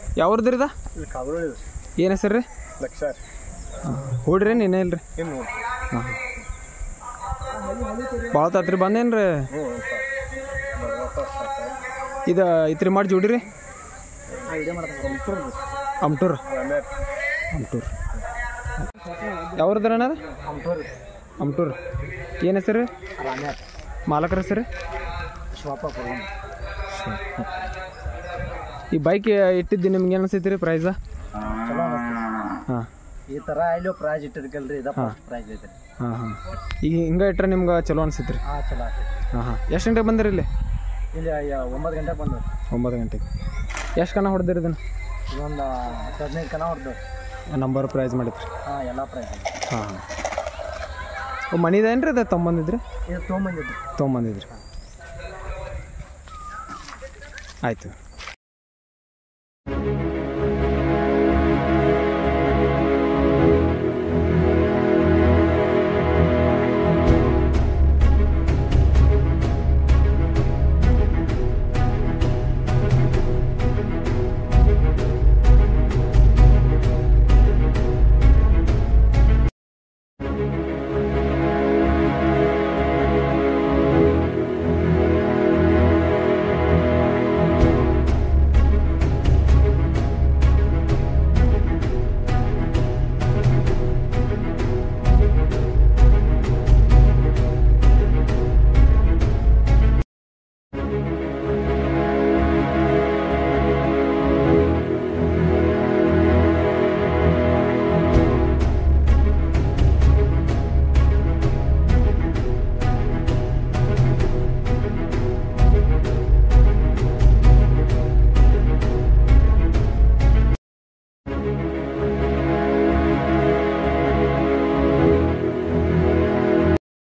ಯಾವ್ರದ್ರಿ ಇದ ಇಲ್ಲಿ ಕಾಗೋಳಿ ಏನು ಹೆಸರು ರೀ ಲಕ್ಷ ಹೂಡ್ರಿ ನೀನೇ ಇಲ್ರಿ ಏನು ನೋಡಿ ಹಾಂ ಭಾಳ ತಾತ್ರಿ ಬಂದೇನು ರೀ ಹ್ಞೂ ಇದು ಇತ್ರಿ ಮಾಡಿ ಜೋಡಿ ರೀ ಅಮ್ಟೂರ್ ಅಮ್ಟೂರ್ ಯಾವ್ರದ್ರಿ ಅಣ್ಣ ಅಮ್ಟೂರ್ ಏನು ಹೆಸರು ರೀ ರಾಮ್ಯಾತ್ ಮಾಲಕರ ಹೆಸರು ಶಿವಪ್ಪ ಕೊಡೋಣ ಈ ಬೈಕ್ ಇಟ್ಟಿದ್ದು ನಿಮ್ಗೆ ಏನು ಅನ್ಸೈತಿ ರೀ ಪ್ರೈಸ ಚಲೋ ಅನಿಸ್ತದೆ ಹಾಂ ಈ ಥರ ಇಲ್ಲಿ ಪ್ರೈಜ್ ಇಟ್ಟಿರ್ಕಲ್ರಿ ಇದ ಫಸ್ಟ್ ಪ್ರೈಜ್ ಐತೆ ಹಾಂ ಹಾಂ ಈಗ ಹಿಂಗೆ ಇಟ್ರೆ ನಿಮ್ಗೆ ಚಲೋ ಅನ್ಸೈತಿ ರೀ ಹಾಂ ಚಲೋ ಆಗ್ತೈತಿ ಹಾಂ ಹಾಂ ಎಷ್ಟು ಗಂಟೆಗೆ ಬಂದಿರಿ ಇಲ್ಲಿ ಇಲ್ಲಿ ಯ- ಒಂಬತ್ತು ಗಂಟೆಗೆ ಬಂದವು ಒಂಬತ್ತು ಗಂಟೆಗೆ ಎಷ್ಟು ಕಣ ಹೊಡೆದಿರಿ ಇದನ್ನು ಇದೊಂದು ಹತ್ತು ಹದಿನೈದು ಕನ ಹೊಡೆದು ನಂಬರ್ ಪ್ರೈಸ್ ಮಾಡಿದ್ರಿ ಹಾಂ ಎಲ್ಲ ಪ್ರೈಜ್ ಹಾಂ ಹಾಂ ಮನಿದೇನು ರೀ ಅದು ತೊಗೊಂಬಂದಿದ್ರಿ ಇದು ತೊಗೊಂಬಂದಿದ್ದು ತೊಗೊಂಬಂದಿದ್ರಿ ಆಯಿತು